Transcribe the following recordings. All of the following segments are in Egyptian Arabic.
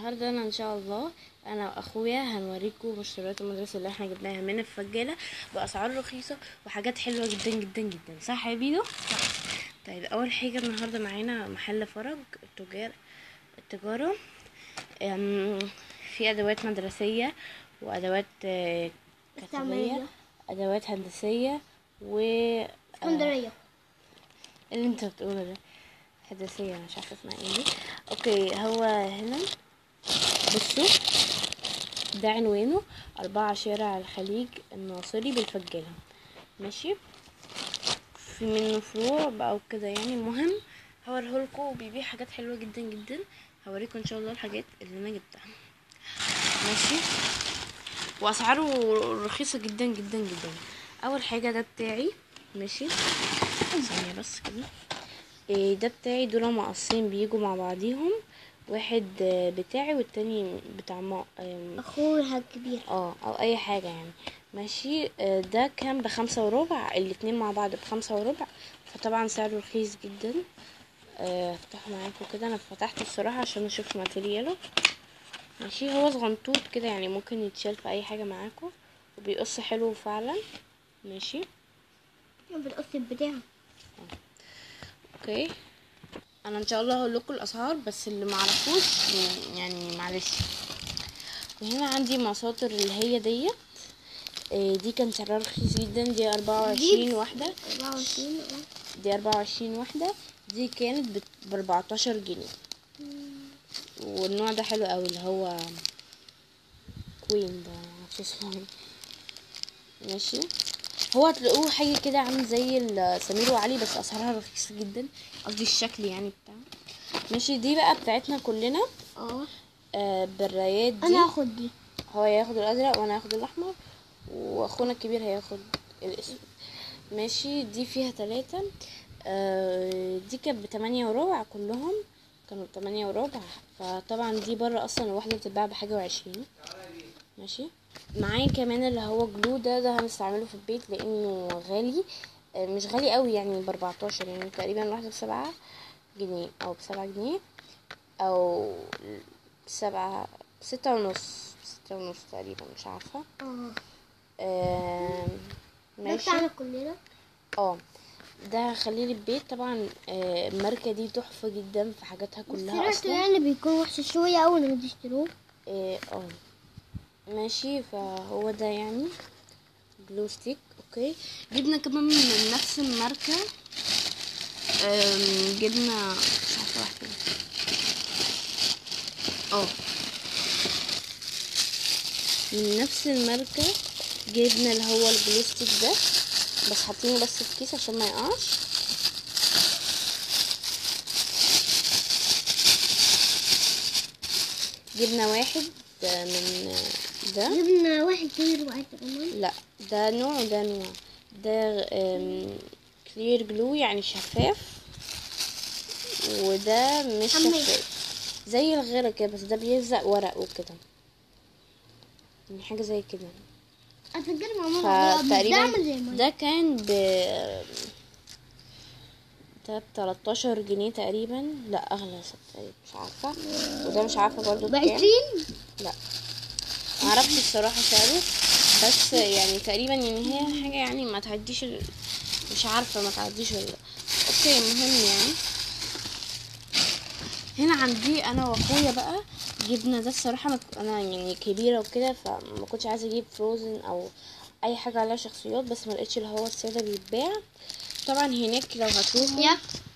النهارده انا ان شاء الله انا واخويا هنوريكم مشتريات المدرسه اللي احنا جبناها من الفجاله باسعار رخيصه وحاجات حلوه جدا جدا جدا صح يا بيدو طيب اول حاجه النهارده معانا محل فرج التجار التجاره أم، في ادوات مدرسيه وادوات آه، كتابيه استعمارية. ادوات هندسيه و آه، اسكندرية اللي انت بتقوله ده هندسية مش عارفة اسمها ايه دي اوكي هو هنا بصوا ده عنوانه أربعة شارع الخليج الناصري بالفجالة ماشي في منه فروع بقى وكده يعني المهم هوريهولكوا وبيبيع حاجات حلوة جدا جدا هوريكم ان شاء الله الحاجات اللي انا جبتها ماشي واسعاره رخيصة جدا جدا جدا اول حاجة ده بتاعي ماشي ثانية بس كده إيه ده بتاعي دول مقصين بيجوا مع بعضيهم واحد آه، بتاعي والتاني بتاع ما آم، اخوها الكبير اه او اي حاجة يعني ماشي آه، ده كان بخمسة وربع الاتنين مع بعض بخمسة وربع فطبعا سعره رخيص جدا آه، افتحه معاكم كده انا فتحته الصراحة عشان اشوف ماترياله ماشي هو صغنطوط كده يعني ممكن يتشال في اي حاجة معاكم وبيقص حلو فعلا ماشي بالقص بتاعها اوكي انا ان شاء الله هقول لكم الاسعار بس اللي معرفوش يعني معلش وهنا عندي مساطر اللي هي ديت إيه دي كان سعرها رخيص جدا دي أربعة وعشرين دي واحدة 24 دي أربعة وعشرين واحدة دي كانت بأربعتاشر جنيه والنوع ده حلو قوي اللي هو كوين ده معرفش اسمه ايه ماشي هو هتلاقوه حاجة كده عامل زي ال- سمير وعلي بس أسعارها رخيصة جدا قصدي الشكل يعني بتاعه ماشي دي بقى بتاعتنا كلنا اه آه بالرايات دي انا هاخد دي هو هياخد الازرق وانا هاخد الاحمر واخونا الكبير هياخد الاسود ماشي دي فيها ثلاثة آه دي كانت بتمانية وربع كلهم كانوا بتمانية وربع فطبعا دي بره اصلا الواحدة بتتباع بحاجة وعشرين ماشي معايا كمان اللي هو جلو ده ده هنستعمله في البيت لانه غالي آه مش غالي قوي يعني باربعتاشر يعني تقريبا الواحدة بسبعة جنيه او بسبعة جنيه او سبعة ستة ونص ستة ونص تقريبا مش عارفة اه آم، ده ماشي بتاعنا كلنا اه ده هخليه للبيت طبعا آه، الماركة دي تحفة جدا في حاجاتها بس كلها ريحته اصلا يعني بيكون وحش شوية اول ما تشتروه اه آه. ماشي فهو ده يعني جلو ستيك اوكي جبنا كمان من نفس الماركة آم، جبنا مش عارفة واحدة اه من نفس الماركة جبنا اللي هو الجلو ستيك ده بس حاطينه بس في كيس عشان ما يقعش جبنا واحد من ده جبنا واحد كبير وواحد كمان لا ده نوع وده نوع ده كلير جلو يعني شفاف وده مش حمي. شفاف زي الغيرة كده بس ده بيلزق ورق وكده يعني حاجة زي كده اتفكر ماما بس ده فتقريبا عامل زي ما ده كان ب ده بتلاتاشر جنيه تقريبا لا اغلى صدقني مش عارفة وده مش عارفة برضو بكام بعشرين لا معرفش الصراحة سعره بس يعني تقريبا يعني هي حاجة يعني ما تعديش ال... مش عارفة ما تعديش ولا لا. اوكي مهم يعني هنا عندي انا واخويا بقى جبنا ده الصراحة انا انا يعني كبيرة وكده فما كنتش عايزة اجيب فروزن او اي حاجة عليها شخصيات بس ما لقيتش اللي هو السادة بيتباع طبعا هناك لو هتروحوا يا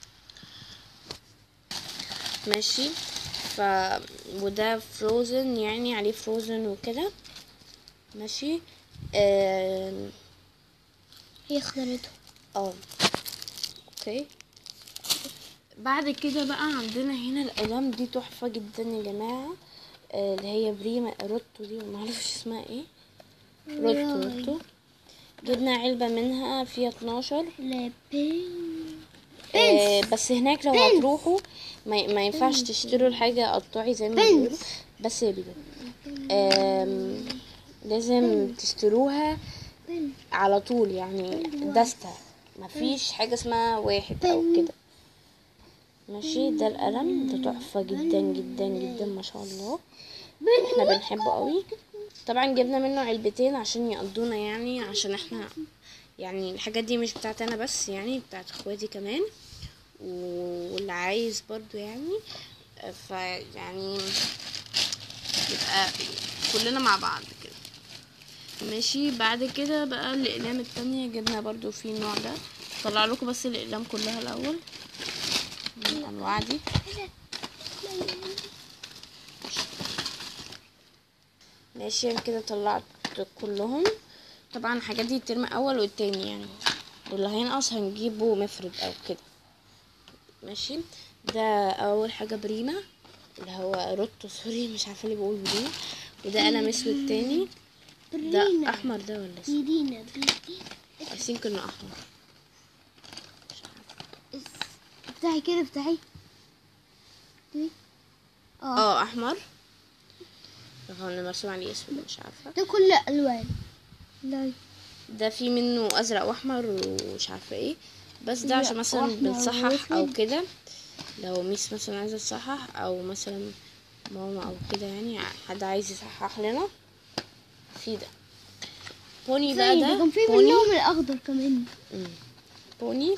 ماشي ف وده فروزن يعني عليه فروزن وكده ماشي آم، هي اختارته اه اوكي بعد كده بقى عندنا هنا الاقلام دي تحفه جدا يا جماعه آه، اللي هي بريما روتو دي ما اعرفش اسمها ايه روتو روتو جبنا علبه منها فيها 12 لابين آه بس هناك لو هتروحوا ما, ما ينفعش تشتروا الحاجة قطعي زي ما بيقولوا بس يا بيبي آم، لازم تشتروها بن على طول يعني دستة مفيش حاجة اسمها واحد او كده ماشي ده القلم ده تحفة جدا جدا جدا ما شاء الله احنا بنحبه قوي طبعا جبنا منه علبتين عشان يقضونا يعني عشان احنا يعني الحاجات دي مش بتاعت انا بس يعني بتاعت اخواتي كمان واللي عايز برضو يعني فيعني يبقى كلنا مع بعض كده ماشي بعد كده بقى الاقلام التانية جبنا برضو في النوع ده طلع لكم بس الاقلام كلها الاول من الانواع دي ماشي أنا كده طلعت كلهم طبعا الحاجات دي الترم اول والتاني يعني واللي هينقص هنجيبه مفرد او كده ماشي ده اول حاجه بريمة اللي هو روتو سوري مش عارفه ليه بقول بريمة وده قلم اسود تاني ده برينا احمر ده ولا اسود برينا برينا I think انه احمر افتحي كده افتحي دي. اه اه احمر هو انا مرسوم عليه اسود مش عارفه ده كله الوان لا ده في منه ازرق واحمر ومش عارفه ايه بس ده لا، عشان مثلا وأحمر بنصحح او وأسود. كده لو ميس مثلا عايزه تصحح او مثلا ماما او كده يعني حد عايز يصحح لنا في ده بوني بقى ثانية، ده ده كان في بوني منهم الاخضر كمان مم. بوني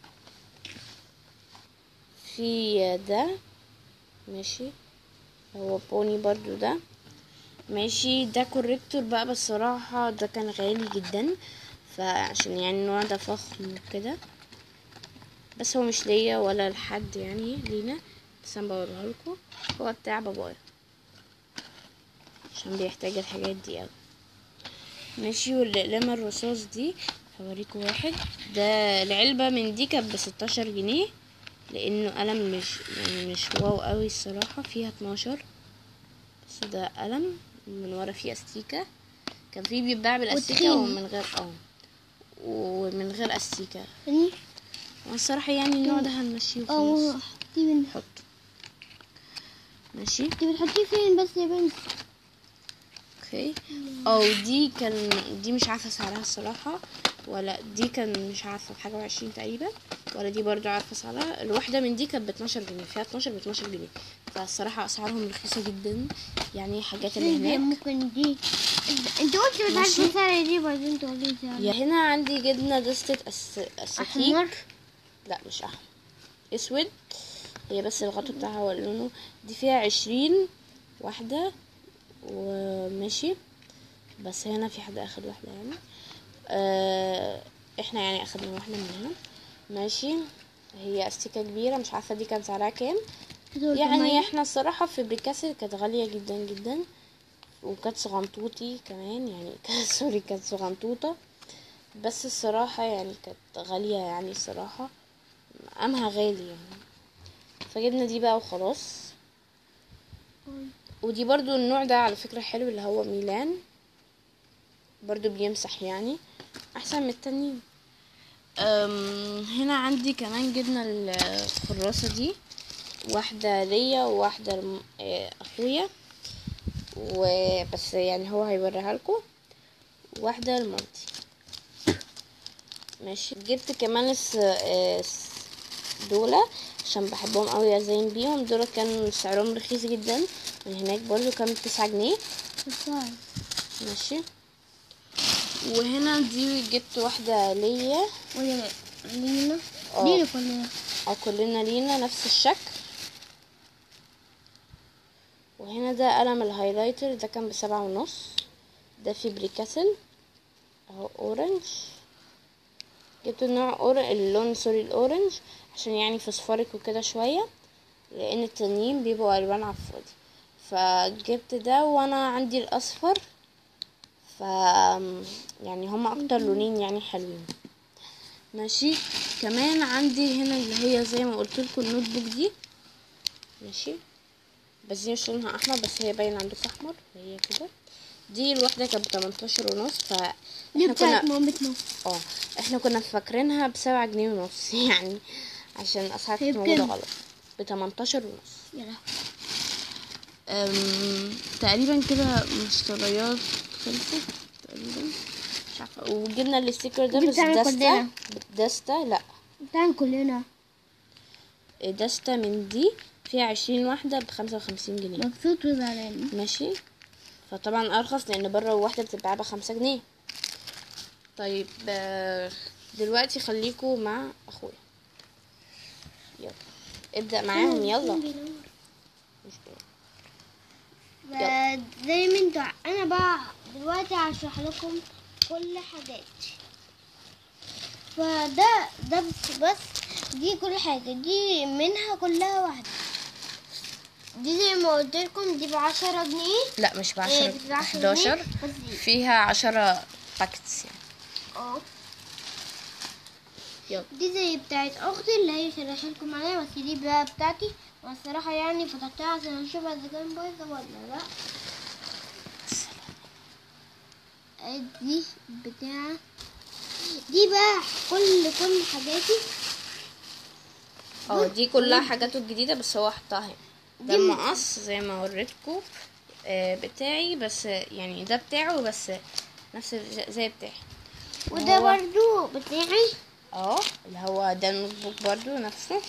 في ده ماشي هو بوني برضو ده ماشي ده كوريكتور بقى بس صراحة ده كان غالي جدا فعشان يعني النوع ده فخم وكده بس هو مش ليا ولا لحد يعني لينا بس انا بوريها لكم هو بتاع بابايا عشان بيحتاج الحاجات دي اوي ماشي والاقلام الرصاص دي هوريكم واحد ده العلبة من دي كانت بستاشر جنيه لانه قلم مش يعني مش واو قوي الصراحة فيها اتناشر بس ده قلم من ورا فيه استيكة كان فيه بيتباع بالاستيكة وتخين. ومن غير اه ومن غير استيكة يعني والصراحة يعني النوع ده هنمشيه اه وخلاص دي من نحطه ماشي دي بتحطيه فين بس يا بنت اوكي او دي كان دي مش عارفه سعرها الصراحه ولا دي كان مش عارفه بحاجه وعشرين تقريبا ولا دي برضو عارفه سعرها الواحده من دي كانت ب 12 جنيه فيها 12 ب 12 جنيه فالصراحه اسعارهم رخيصه جدا يعني حاجات اللي دي هناك ممكن دي انت قلت ماشي. بتعرفي سعر دي بعدين تقولي سعر يا هنا عندي جبنه دستة أس... اساتيك احمر لا مش احمر اسود هي بس الغطا بتاعها هو لونه دي فيها عشرين واحدة وماشي بس هنا في حد اخد واحدة يعني آه احنا يعني اخدنا واحدة منهم ماشي هي استيكة كبيرة مش عارفة دي كان سعرها كام يعني احنا الصراحة في بريكاسل كانت غالية جدا جدا وكانت صغنطوطي كمان يعني كانت سوري كانت صغنطوطة بس الصراحة يعني كانت غالية يعني الصراحة مقامها غالي يعني فجبنا دي بقى وخلاص ودي برضو النوع ده على فكرة حلو اللي هو ميلان برضو بيمسح يعني احسن من التانيين أم، هنا عندي كمان جبنا الكراسة دي واحدة ليا وواحدة لم- آه، اخويا وبس يعني هو هيوريها لكم واحدة لمامتي ماشي جبت كمان الس... آه، الس- دولة عشان بحبهم قوي ازين بيهم دول كان سعرهم رخيص جدا من هناك برضو كان تسعة جنيه ماشي وهنا دي جبت واحدة ليا ولا لينا اه. لينا كلنا او كلنا لينا نفس الشكل وهنا ده قلم الهايلايتر ده كان بسبعة ونص ده في بريكاسل اهو اورنج جبت النوع أور... اللون سوري الاورنج عشان يعني فوسفوريك وكده شوية لان التانيين بيبقوا الوان على الفاضي فجبت ده وانا عندي الاصفر ف يعني هما اكتر لونين يعني حلوين ماشي كمان عندي هنا اللي هي زي ما قلت لكم النوت بوك دي ماشي بس دي مش لونها احمر بس هي باين عندكم احمر هي كده دي الواحده كانت ب 18 ونص ف دي احنا بتاعت كنا مامتنا اه احنا كنا فاكرينها بسبعة جنيه ونص يعني عشان الاسعار هي كانت موجوده بكام؟ غلط ب 18 ونص يا لهوي أم... تقريبا كده مشتريات خلصت تقريبا مش عارفه وجبنا الستيكر ده دي بس بتاعنا دستة كلنا. دستة لا بتاعنا كلنا دستة من دي فيها عشرين واحدة بخمسة وخمسين جنيه مبسوط وزعلان ماشي فطبعا ارخص لان بره واحده بتتباع بخمسة جنيه طيب آه، دلوقتي خليكوا مع اخويا يلا ابدا معاهم يلا مش كده. زي ما انتوا انا بقى دلوقتي هشرح لكم كل حاجات فده ده بس, بس دي كل حاجة دي منها كلها واحدة دي زي ما قلت لكم دي بعشرة جنيه لا مش إيه، بعشرة دي بعشرة حداشر جنيه، بس دي. فيها عشرة باكتس يعني اه يلا دي زي بتاعت اختي اللي هي شرحت لكم عليها بس دي بقى بتاعتي والصراحة يعني فتحتها عشان اشوفها اذا كان بايظة ولا لا دي بتاع دي بقى كل كل حاجاتي اه دي كلها حاجاته الجديدة بس هو حطها هنا ده دي م- المقص زي ما وريتكم آه، بتاعي بس يعني ده بتاعه بس نفس الج- زي بتاعي وده هو- برضو بتاعي اه اللي هو ده النوت بوك برضو نفسه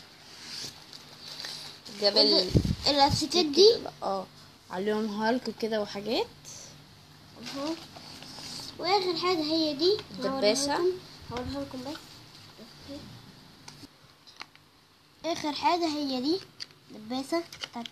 جاب ال الاستيكات دي اه عليهم هالك كده وحاجات اهو واخر حاجة هي دي دباسة. هوريها لكم- هوريها لكم بس اخر حاجة هي دي دباسة بتاعتي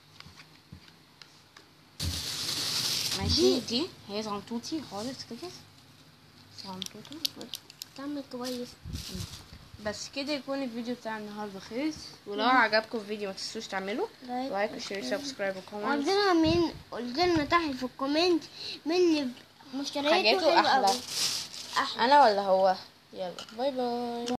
ماشي دي هي زنطوطي خالص كده زنطوطة تعمل كويس بس كده يكون الفيديو بتاع النهارده خلص ولو عجبكم الفيديو ما تنسوش تعملوا لايك لايك وشير سبسكرايب وكومنت قلت لنا مين قلت لنا تحت في الكومنت مين اللي مشترياته حاجاته حلوة أحلى. أوي. احلى انا ولا هو يلا باي باي